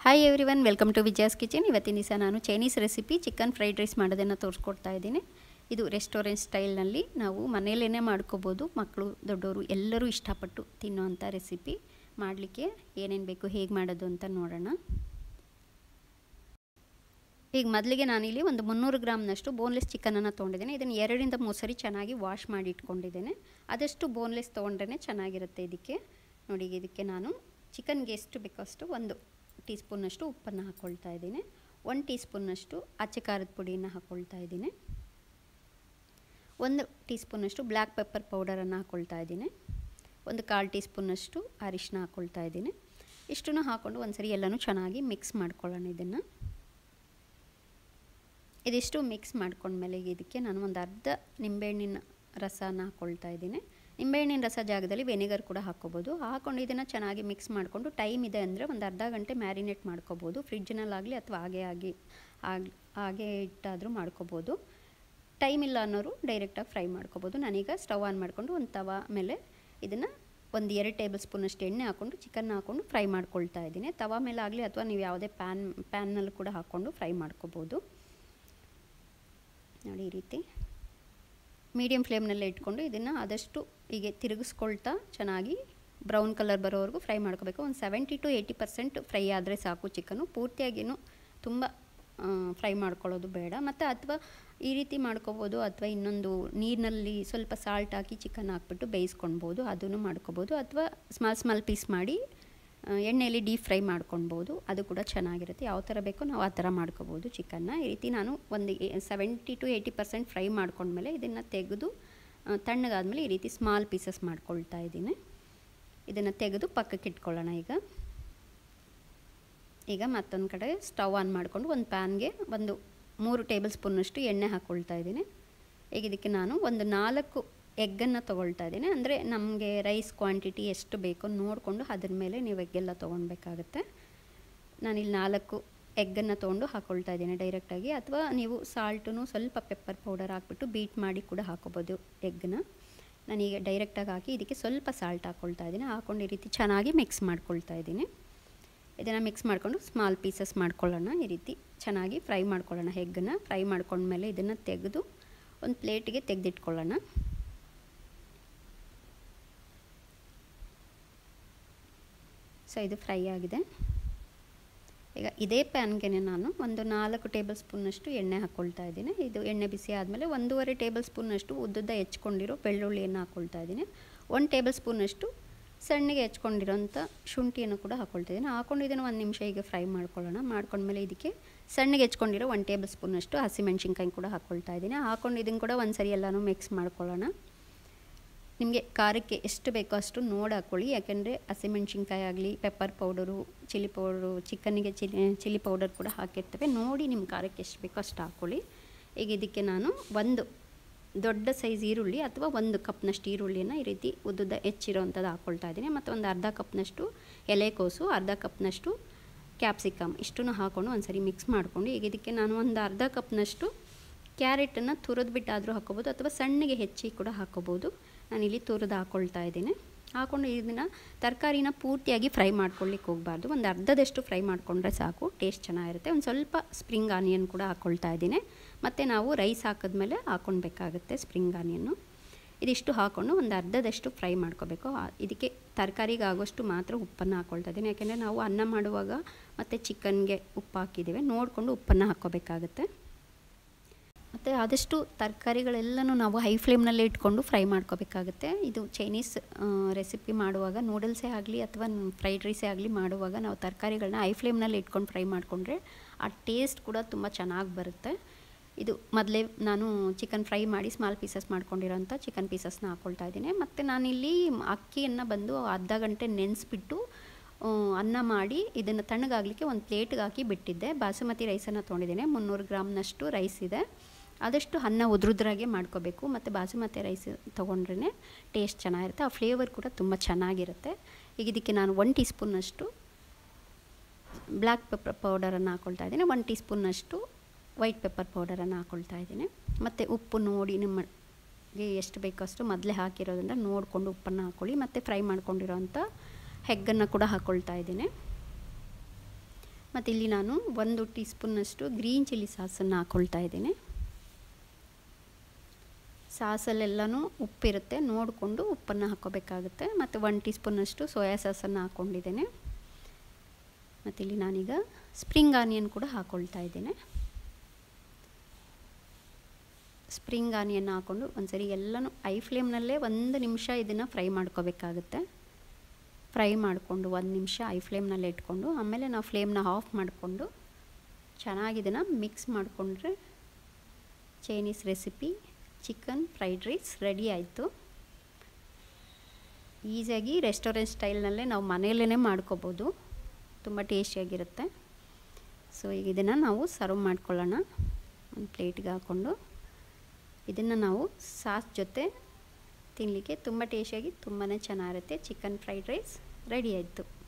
hi everyone welcome to Vijaya's kitchen ಇವತ್ತಿನ ದಿವಸ ನಾನು Chinese recipe chicken fried rice ಮಾಡೋದನ್ನು ತೋರಿಸ್ಕೊಡ್ತಾ ಇದ್ದೀನಿ ಇದು ರೆಸ್ಟೋರೆಂಟ್ ಸ್ಟೈಲ್ನಲ್ಲಿ ನಾವು ಮನೆಯಲ್ಲೇ ಮಾಡ್ಕೋಬೋದು ಮಕ್ಕಳು ದೊಡ್ಡವರು ಎಲ್ಲರೂ ಇಷ್ಟಪಟ್ಟು ತಿನ್ನೋವಂಥ ರೆಸಿಪಿ ಮಾಡಲಿಕ್ಕೆ ಏನೇನು ಬೇಕು ಹೇಗೆ ಮಾಡೋದು ಅಂತ ನೋಡೋಣ ಈಗ ಮೊದಲಿಗೆ ನಾನಿಲ್ಲಿ ಒಂದು ಮುನ್ನೂರು ಗ್ರಾಮ್ನಷ್ಟು ಬೋನ್ಲೆಸ್ ಚಿಕನನ್ನು ತೊಗೊಂಡಿದ್ದೇನೆ ಇದನ್ನು ಎರಡರಿಂದ ಮೂರು ಸರಿ ಚೆನ್ನಾಗಿ ವಾಶ್ ಮಾಡಿ ಇಟ್ಕೊಂಡಿದ್ದೇನೆ ಆದಷ್ಟು ಬೋನ್ಲೆಸ್ ತೊಗೊಂಡ್ರೆ ಚೆನ್ನಾಗಿರುತ್ತೆ ಇದಕ್ಕೆ ನೋಡಿ ಇದಕ್ಕೆ ನಾನು ಚಿಕನ್ಗೆ ಎಷ್ಟು ಬೇಕಷ್ಟು ಒಂದು ಟೀ ಸ್ಪೂನ್ನಷ್ಟು ಉಪ್ಪನ್ನು ಹಾಕ್ಕೊಳ್ತಾ ಇದ್ದೀನಿ ಒಂದು ಟೀ ಸ್ಪೂನ್ನಷ್ಟು ಅಚ್ಚೆ ಖಾರದ ಪುಡಿಯನ್ನು ಹಾಕ್ಕೊಳ್ತಾ ಇದ್ದೀನಿ ಒಂದು ಟೀ ಸ್ಪೂನಷ್ಟು ಬ್ಲ್ಯಾಕ್ ಪೆಪ್ಪರ್ ಪೌಡರನ್ನು ಹಾಕ್ಕೊಳ್ತಾ ಇದ್ದೀನಿ ಒಂದು ಕಾಲು ಟೀ ಸ್ಪೂನಷ್ಟು ಅರಿಶಿನ ಹಾಕ್ಕೊಳ್ತಾ ಇದ್ದೀನಿ ಇಷ್ಟನ್ನು ಹಾಕ್ಕೊಂಡು ಒಂದ್ಸರಿ ಎಲ್ಲನೂ ಚೆನ್ನಾಗಿ ಮಿಕ್ಸ್ ಮಾಡ್ಕೊಳ್ಳೋಣ ಇದನ್ನು ಇದಿಷ್ಟು ಮಿಕ್ಸ್ ಮಾಡ್ಕೊಂಡ್ಮೇಲೆ ಇದಕ್ಕೆ ನಾನು ಒಂದು ಅರ್ಧ ನಿಂಬೆಹಣ್ಣಿನ ರಸನ ಹಾಕ್ಕೊಳ್ತಾ ಇದ್ದೀನಿ ನಿಂಬೆಹಣ್ಣಿನ ರಸ ಜಾಗದಲ್ಲಿ ವೆನಿಗರ್ ಕೂಡ ಹಾಕ್ಕೋಬೋದು ಹಾಕ್ಕೊಂಡು ಇದನ್ನು ಚೆನ್ನಾಗಿ ಮಿಕ್ಸ್ ಮಾಡಿಕೊಂಡು ಟೈಮ್ ಇದೆ ಅಂದರೆ ಒಂದು ಅರ್ಧ ಗಂಟೆ ಮ್ಯಾರಿನೇಟ್ ಮಾಡ್ಕೋಬೋದು ಫ್ರಿಜ್ಜಿನಲ್ಲಾಗಲಿ ಅಥವಾ ಹಾಗೆ ಆಗಿ ಆಗಿ ಹಾಗೆ ಇಟ್ಟಾದರೂ ಮಾಡ್ಕೋಬೋದು ಟೈಮ್ ಇಲ್ಲ ಅನ್ನೋರು ಡೈರೆಕ್ಟಾಗಿ ಫ್ರೈ ಮಾಡ್ಕೋಬೋದು ನಾನೀಗ ಸ್ಟವ್ ಆನ್ ಮಾಡಿಕೊಂಡು ಒಂದು ತವ ಮೇಲೆ ಇದನ್ನು ಒಂದು ಎರಡು ಟೇಬಲ್ ಸ್ಪೂನಷ್ಟು ಎಣ್ಣೆ ಹಾಕ್ಕೊಂಡು ಚಿಕನ್ನ ಹಾಕ್ಕೊಂಡು ಫ್ರೈ ಮಾಡ್ಕೊಳ್ತಾ ಇದ್ದೀನಿ ತವ ಮೇಲೆ ಆಗಲಿ ಅಥವಾ ನೀವು ಯಾವುದೇ ಪ್ಯಾನ್ ಪ್ಯಾನ್ನಲ್ಲೂ ಕೂಡ ಹಾಕ್ಕೊಂಡು ಫ್ರೈ ಮಾಡ್ಕೋಬೋದು ನೋಡಿ ಈ ರೀತಿ ಮೀಡಿಯಮ್ ಫ್ಲೇಮ್ನಲ್ಲೇ ಇಟ್ಕೊಂಡು ಇದನ್ನು ಆದಷ್ಟು ಹೀಗೆ ತಿರುಗಿಸ್ಕೊಳ್ತಾ ಚೆನ್ನಾಗಿ ಬ್ರೌನ್ ಕಲರ್ ಬರೋವರೆಗೂ ಫ್ರೈ ಮಾಡ್ಕೋಬೇಕು ಒಂದು seventy to eighty percent fry ಆದರೆ ಸಾಕು ಚಿಕನು ಪೂರ್ತಿಯಾಗಿಯೂ ತುಂಬ ಫ್ರೈ ಮಾಡ್ಕೊಳ್ಳೋದು ಬೇಡ ಮತ್ತು ಅಥವಾ ಈ ರೀತಿ ಮಾಡ್ಕೋಬೋದು ಅಥವಾ ಇನ್ನೊಂದು ನೀರಿನಲ್ಲಿ ಸ್ವಲ್ಪ ಸಾಲ್ಟ್ ಹಾಕಿ ಚಿಕನ್ ಹಾಕ್ಬಿಟ್ಟು ಬೇಯಿಸ್ಕೊಳ್ಬೋದು ಅದನ್ನು ಮಾಡ್ಕೋಬೋದು ಅಥವಾ ಸ್ಮಾಲ್ ಸ್ಮಾಲ್ ಪೀಸ್ ಮಾಡಿ ಎಣ್ಣೆಯಲ್ಲಿ ಡೀಪ್ ಫ್ರೈ ಮಾಡ್ಕೊಳ್ಬೋದು ಅದು ಕೂಡ ಚೆನ್ನಾಗಿರುತ್ತೆ ಯಾವ ಥರ ಬೇಕೋ ನಾವು ಆ ಥರ ಮಾಡ್ಕೋಬೋದು ಚಿಕನ್ನ ಈ ರೀತಿ ನಾನು ಒಂದು seventy to eighty percent fry ಮಾಡ್ಕೊಂಡ್ಮೇಲೆ ಇದನ್ನು ತೆಗೆದು ತಣ್ಣಗಾದ್ಮೇಲೆ ಈ ರೀತಿ ಸ್ಮಾಲ್ ಪೀಸಸ್ ಮಾಡ್ಕೊಳ್ತಾ ಇದ್ದೀನಿ ಇದನ್ನು ತೆಗೆದು ಪಕ್ಕಕ್ಕೆ ಇಟ್ಕೊಳ್ಳೋಣ ಈಗ ಈಗ ಮತ್ತೊಂದು ಕಡೆ ಸ್ಟವ್ ಆನ್ ಮಾಡಿಕೊಂಡು ಒಂದು ಪ್ಯಾನ್ಗೆ ಒಂದು ಮೂರು ಟೇಬಲ್ ಸ್ಪೂನಷ್ಟು ಎಣ್ಣೆ ಹಾಕ್ಕೊಳ್ತಾ ಇದ್ದೀನಿ ಈಗ ಇದಕ್ಕೆ ನಾನು ಒಂದು ನಾಲ್ಕು ಎಗ್ಗನ್ನು ತೊಗೊಳ್ತಾ ಇದ್ದೀನಿ ಅಂದರೆ ನಮಗೆ ರೈಸ್ ಕ್ವಾಂಟಿಟಿ ಎಷ್ಟು ಬೇಕೋ ನೋಡಿಕೊಂಡು ಅದ್ರ ಮೇಲೆ ನೀವು ಎಗ್ಗೆಲ್ಲ ತೊಗೊಳ್ಬೇಕಾಗತ್ತೆ ನಾನಿಲ್ಲಿ ನಾಲ್ಕು ಎಗ್ಗನ್ನು ತೊಗೊಂಡು ಹಾಕ್ಕೊಳ್ತಾ ಇದ್ದೀನಿ ಡೈರೆಕ್ಟಾಗಿ ಅಥವಾ ನೀವು ಸಾಲ್ಟು ಸ್ವಲ್ಪ ಪೆಪ್ಪರ್ ಪೌಡರ್ ಹಾಕ್ಬಿಟ್ಟು ಬೀಟ್ ಮಾಡಿ ಕೂಡ ಹಾಕೋಬೋದು ಎಗ್ಗನ್ನ ನಾನೀಗ ಡೈರೆಕ್ಟಾಗಿ ಹಾಕಿ ಇದಕ್ಕೆ ಸ್ವಲ್ಪ ಸಾಲ್ಟ್ ಹಾಕ್ಕೊಳ್ತಾ ಇದ್ದೀನಿ ಹಾಕ್ಕೊಂಡು ಈ ರೀತಿ ಚೆನ್ನಾಗಿ ಮಿಕ್ಸ್ ಮಾಡ್ಕೊಳ್ತಾ ಇದ್ದೀನಿ ಇದನ್ನು ಮಿಕ್ಸ್ ಮಾಡಿಕೊಂಡು ಸ್ಮಾಲ್ ಪೀಸಸ್ ಮಾಡ್ಕೊಳ್ಳೋಣ ಈ ರೀತಿ ಚೆನ್ನಾಗಿ ಫ್ರೈ ಮಾಡ್ಕೊಳ್ಳೋಣ ಎಗ್ಗನ್ನು ಫ್ರೈ ಮಾಡ್ಕೊಂಡ್ಮೇಲೆ ಇದನ್ನು ತೆಗೆದು ಒಂದು ಪ್ಲೇಟಿಗೆ ತೆಗೆದಿಟ್ಕೊಳ್ಳೋಣ ಸೊ ಇದು ಫ್ರೈ ಆಗಿದೆ ಈಗ ಇದೇ ಪ್ಯಾನ್ಗೆ ನಾನು ಒಂದು ನಾಲ್ಕು ಟೇಬಲ್ ಸ್ಪೂನಷ್ಟು ಎಣ್ಣೆ ಹಾಕ್ಕೊಳ್ತಾ ಇದ್ದೀನಿ ಇದು ಎಣ್ಣೆ ಬಿಸಿ ಆದಮೇಲೆ ಒಂದೂವರೆ ಟೇಬಲ್ ಸ್ಪೂನಷ್ಟು ಉದ್ದುದ್ದ ಹೆಚ್ಕೊಂಡಿರೋ ಬೆಳ್ಳುಳ್ಳಿಯನ್ನು ಹಾಕ್ಕೊಳ್ತಾ ಇದ್ದೀನಿ ಒಂದು ಟೇಬಲ್ ಸ್ಪೂನಷ್ಟು ಸಣ್ಣಗೆ ಹೆಚ್ಕೊಂಡಿರೋಂಥ ಶುಂಠಿಯನ್ನು ಕೂಡ ಹಾಕ್ಕೊಳ್ತಾ ಇದ್ದೀನಿ ಹಾಕ್ಕೊಂಡು ಇದನ್ನು ಒಂದು ನಿಮಿಷ ಈಗ ಫ್ರೈ ಮಾಡ್ಕೊಳ್ಳೋಣ ಮಾಡ್ಕೊಂಡ್ಮೇಲೆ ಇದಕ್ಕೆ ಸಣ್ಣಗೆ ಹೆಚ್ಕೊಂಡಿರೋ ಒಂದು ಟೇಬಲ್ ಸ್ಪೂನಷ್ಟು ಹಸಿಮೆಣ್ಸಿನ್ಕಾಯಿ ಕೂಡ ಹಾಕ್ಕೊಳ್ತಾ ಇದ್ದೀನಿ ಹಾಕ್ಕೊಂಡು ಇದನ್ನು ಕೂಡ ಒಂದು ಸರಿ ಎಲ್ಲನೂ ಮಿಕ್ಸ್ ಮಾಡ್ಕೊಳ್ಳೋಣ ನಿಮಗೆ ಖಾರಕ್ಕೆ ಎಷ್ಟು ಬೇಕೋ ಅಷ್ಟು ನೋಡಿ ಹಾಕ್ಕೊಳ್ಳಿ ಯಾಕೆಂದರೆ ಹಸಿಮೆಣ್ಸಿನ್ಕಾಯಿ ಆಗಲಿ ಪೆಪ್ಪರ್ ಪೌಡರು ಚಿಲ್ಲಿ ಪೌಡರು ಚಿಕನ್ನಿಗೆ ಚಿಲ್ಲಿ ಚಿಲ್ಲಿ ಪೌಡರ್ ಕೂಡ ಹಾಕಿರ್ತೇವೆ ನೋಡಿ ನಿಮ್ಮ ಖಾರಕ್ಕೆ ಎಷ್ಟು ಬೇಕೋ ಅಷ್ಟು ಹಾಕ್ಕೊಳ್ಳಿ ಈಗ ಇದಕ್ಕೆ ನಾನು ಒಂದು ದೊಡ್ಡ ಸೈಜ್ ಈರುಳ್ಳಿ ಅಥವಾ ಒಂದು ಕಪ್ನಷ್ಟು ಈರುಳ್ಳಿನ ಈ ರೀತಿ ಉದ್ದುದ್ದ ಹೆಚ್ಚಿರೋವಂಥದ್ದು ಹಾಕ್ಕೊಳ್ತಾ ಇದ್ದೀನಿ ಮತ್ತು ಒಂದು ಅರ್ಧ ಕಪ್ನಷ್ಟು ಎಲೆಕೋಸು ಅರ್ಧ ಕಪ್ನಷ್ಟು ಕ್ಯಾಪ್ಸಿಕಮ್ ಇಷ್ಟನ್ನು ಹಾಕ್ಕೊಂಡು ಒಂದು ಸರಿ ಮಿಕ್ಸ್ ಮಾಡಿಕೊಂಡು ಈಗ ಇದಕ್ಕೆ ನಾನು ಒಂದು ಅರ್ಧ ಕಪ್ನಷ್ಟು ಕ್ಯಾರೆಟನ್ನು ತುರಿದ್ಬಿಟ್ಟಾದರೂ ಹಾಕ್ಕೋಬೋದು ಅಥವಾ ಸಣ್ಣಗೆ ಹೆಚ್ಚಿ ಕೂಡ ಹಾಕ್ಕೋಬೋದು ನಾನಿಲ್ಲಿ ತುರಿದು ಹಾಕ್ಕೊಳ್ತಾ ಇದ್ದೀನಿ ಹಾಕ್ಕೊಂಡು ಇದನ್ನು ತರಕಾರಿನ ಪೂರ್ತಿಯಾಗಿ ಫ್ರೈ ಮಾಡ್ಕೊಳ್ಳಿಕ್ಕೆ ಹೋಗಬಾರ್ದು ಒಂದು ಅರ್ಧದಷ್ಟು ಫ್ರೈ ಮಾಡಿಕೊಂಡ್ರೆ ಸಾಕು ಟೇಸ್ಟ್ ಚೆನ್ನಾಗಿರುತ್ತೆ ಒಂದು ಸ್ವಲ್ಪ ಸ್ಪ್ರಿಂಗ್ ಆನಿಯನ್ ಕೂಡ ಹಾಕ್ಕೊಳ್ತಾ ಇದ್ದೀನಿ ಮತ್ತು ನಾವು ರೈಸ್ ಹಾಕಿದ್ಮೇಲೆ ಹಾಕ್ಕೊಳ್ಬೇಕಾಗುತ್ತೆ ಸ್ಪ್ರಿಂಗ್ ಆನಿಯನ್ನು ಇದಿಷ್ಟು ಹಾಕ್ಕೊಂಡು ಒಂದು ಅರ್ಧದಷ್ಟು ಫ್ರೈ ಮಾಡ್ಕೋಬೇಕು ಇದಕ್ಕೆ ತರಕಾರಿಗೆ ಆಗೋಷ್ಟು ಮಾತ್ರ ಉಪ್ಪನ್ನು ಹಾಕ್ಕೊಳ್ತಾ ಇದ್ದೀನಿ ಯಾಕೆಂದರೆ ನಾವು ಅನ್ನ ಮಾಡುವಾಗ ಮತ್ತು ಚಿಕನ್ಗೆ ಉಪ್ಪು ಹಾಕಿದ್ದೀವಿ ನೋಡಿಕೊಂಡು ಉಪ್ಪನ್ನು ಹಾಕ್ಕೋಬೇಕಾಗತ್ತೆ ಮತ್ತು ಆದಷ್ಟು ತರಕಾರಿಗಳೆಲ್ಲನೂ ನಾವು ಹೈ ಫ್ಲೇಮ್ನಲ್ಲೇ ಇಟ್ಕೊಂಡು ಫ್ರೈ ಮಾಡ್ಕೋಬೇಕಾಗುತ್ತೆ ಇದು ಚೈನೀಸ್ ರೆಸಿಪಿ ಮಾಡುವಾಗ ನೂಡಲ್ಸೇ ಆಗಲಿ ಅಥವಾ ಫ್ರೈಡ್ ರೈಸೇ ಆಗಲಿ ಮಾಡುವಾಗ ನಾವು ತರಕಾರಿಗಳನ್ನ ಹೈ ಫ್ಲೇಮ್ನಲ್ಲಿ ಇಟ್ಕೊಂಡು ಫ್ರೈ ಮಾಡಿಕೊಂಡ್ರೆ ಆ ಟೇಸ್ಟ್ ಕೂಡ ತುಂಬ ಚೆನ್ನಾಗಿ ಬರುತ್ತೆ ಇದು ಮೊದಲೇ ನಾನು ಚಿಕನ್ ಫ್ರೈ ಮಾಡಿ ಸ್ಮಾಲ್ ಪೀಸಸ್ ಮಾಡ್ಕೊಂಡಿರೋಂಥ ಚಿಕನ್ ಪೀಸಸ್ನ ಹಾಕ್ಕೊಳ್ತಾ ಇದ್ದೀನಿ ಮತ್ತು ನಾನಿಲ್ಲಿ ಅಕ್ಕಿಯನ್ನು ಬಂದು ಅರ್ಧ ಗಂಟೆ ನೆನೆಸ್ಬಿಟ್ಟು ಅನ್ನ ಮಾಡಿ ಇದನ್ನು ತಣ್ಣಗಾಗಲಿಕ್ಕೆ ಒಂದು ಪ್ಲೇಟ್ಗೆ ಹಾಕಿ ಬಿಟ್ಟಿದ್ದೆ ಬಾಸುಮತಿ ರೈಸನ್ನು ತೊಗೊಂಡಿದ್ದೀನಿ ಮುನ್ನೂರು ಗ್ರಾಮ್ನಷ್ಟು ರೈಸ್ ಇದೆ ಆದಷ್ಟು ಅನ್ನ ಉದ್ರುದ್ರಾಗೆ ಮಾಡ್ಕೋಬೇಕು ಮತ್ತು ಬಾಸುಮತಿ ರೈಸ್ ತೊಗೊಂಡ್ರೆ ಟೇಸ್ಟ್ ಚೆನ್ನಾಗಿರುತ್ತೆ ಆ ಫ್ಲೇವರ್ ಕೂಡ ತುಂಬ ಚೆನ್ನಾಗಿರುತ್ತೆ ಈಗ ಇದಕ್ಕೆ ನಾನು ಒನ್ ಟೀ ಸ್ಪೂನ್ನಷ್ಟು ಬ್ಲ್ಯಾಕ್ ಪೆಪ್ಪರ್ ಪೌಡರನ್ನು ಹಾಕ್ಕೊಳ್ತಾ ಇದ್ದೀನಿ ಒನ್ ಟೀ ಸ್ಪೂನ್ನಷ್ಟು ವೈಟ್ ಪೆಪ್ಪರ್ ಪೌಡರನ್ನು ಹಾಕ್ಕೊಳ್ತಾ ಇದ್ದೀನಿ ಮತ್ತು ಉಪ್ಪು ನೋಡಿ ನಿಮಗೆ ಎಷ್ಟು ಬೇಕೋ ಅಷ್ಟು ಮೊದಲೇ ಹಾಕಿರೋದ್ರಿಂದ ನೋಡಿಕೊಂಡು ಉಪ್ಪನ್ನು ಹಾಕ್ಕೊಳ್ಳಿ ಮತ್ತು ಫ್ರೈ ಮಾಡ್ಕೊಂಡಿರೋಂಥ ಹೆಗ್ಗನ್ನು ಕೂಡ ಹಾಕ್ಕೊಳ್ತಾ ಇದ್ದೀನಿ ಮತ್ತು ಇಲ್ಲಿ ನಾನು ಒಂದು ಟೀ ಸ್ಪೂನ್ನಷ್ಟು ಗ್ರೀನ್ ಚಿಲ್ಲಿ ಸಾಸನ್ನು ಹಾಕ್ಕೊಳ್ತಾ ಇದ್ದೀನಿ ಸಾಸಲ್ಲೆಲ್ಲನೂ ಉಪ್ಪಿರುತ್ತೆ ನೋಡಿಕೊಂಡು ಉಪ್ಪನ್ನು ಹಾಕ್ಕೋಬೇಕಾಗುತ್ತೆ ಮತ್ತು ಒನ್ ಟೀ ಸ್ಪೂನಷ್ಟು ಸೋಯಾ ಸಾಸನ್ನು ಹಾಕ್ಕೊಂಡಿದ್ದೇನೆ ಮತ್ತು ಇಲ್ಲಿ ನಾನೀಗ ಸ್ಪ್ರಿಂಗ್ ಆನಿಯನ್ ಕೂಡ ಹಾಕ್ಕೊಳ್ತಾ ಇದ್ದೇನೆ ಸ್ಪ್ರಿಂಗ್ ಆನಿಯನ್ ಹಾಕ್ಕೊಂಡು ಒಂದ್ಸರಿ ಎಲ್ಲನೂ ಐ ಫ್ಲೇಮ್ನಲ್ಲೇ ಒಂದು ನಿಮಿಷ ಇದನ್ನು ಫ್ರೈ ಮಾಡ್ಕೋಬೇಕಾಗುತ್ತೆ ಫ್ರೈ ಮಾಡಿಕೊಂಡು ಒಂದು ನಿಮಿಷ ಐ ಫ್ಲೇಮ್ನಲ್ಲಿ ಇಟ್ಕೊಂಡು ಆಮೇಲೆ ನಾವು ಫ್ಲೇಮ್ನ ಆಫ್ ಮಾಡಿಕೊಂಡು ಚೆನ್ನಾಗಿ ಇದನ್ನು ಮಿಕ್ಸ್ ಮಾಡಿಕೊಂಡ್ರೆ Chinese recipe chicken fried rice ready ಆಯಿತು ಈಸಿಯಾಗಿ ರೆಸ್ಟೋರೆಂಟ್ ಸ್ಟೈಲ್ನಲ್ಲೇ ನಾವು ಮನೆಯಲ್ಲೇ ಮಾಡ್ಕೋಬೋದು ತುಂಬ ಟೇಸ್ಟಿಯಾಗಿರುತ್ತೆ ಸೊ ಈಗ ಇದನ್ನು ನಾವು ಸರ್ವ್ ಮಾಡ್ಕೊಳ್ಳೋಣ ಒಂದು ಪ್ಲೇಟ್ಗೆ ಹಾಕ್ಕೊಂಡು ಇದನ್ನು ನಾವು ಸಾಸ್ ಜೊತೆ ತಿನ್ನಲಿಕ್ಕೆ ತುಂಬ ಟೇಸ್ಟಿಯಾಗಿ ತುಂಬಾ ಚೆನ್ನಾಗಿರುತ್ತೆ ಚಿಕನ್ ಫ್ರೈಡ್ ರೈಸ್ ರೆಡಿ ಆಯಿತು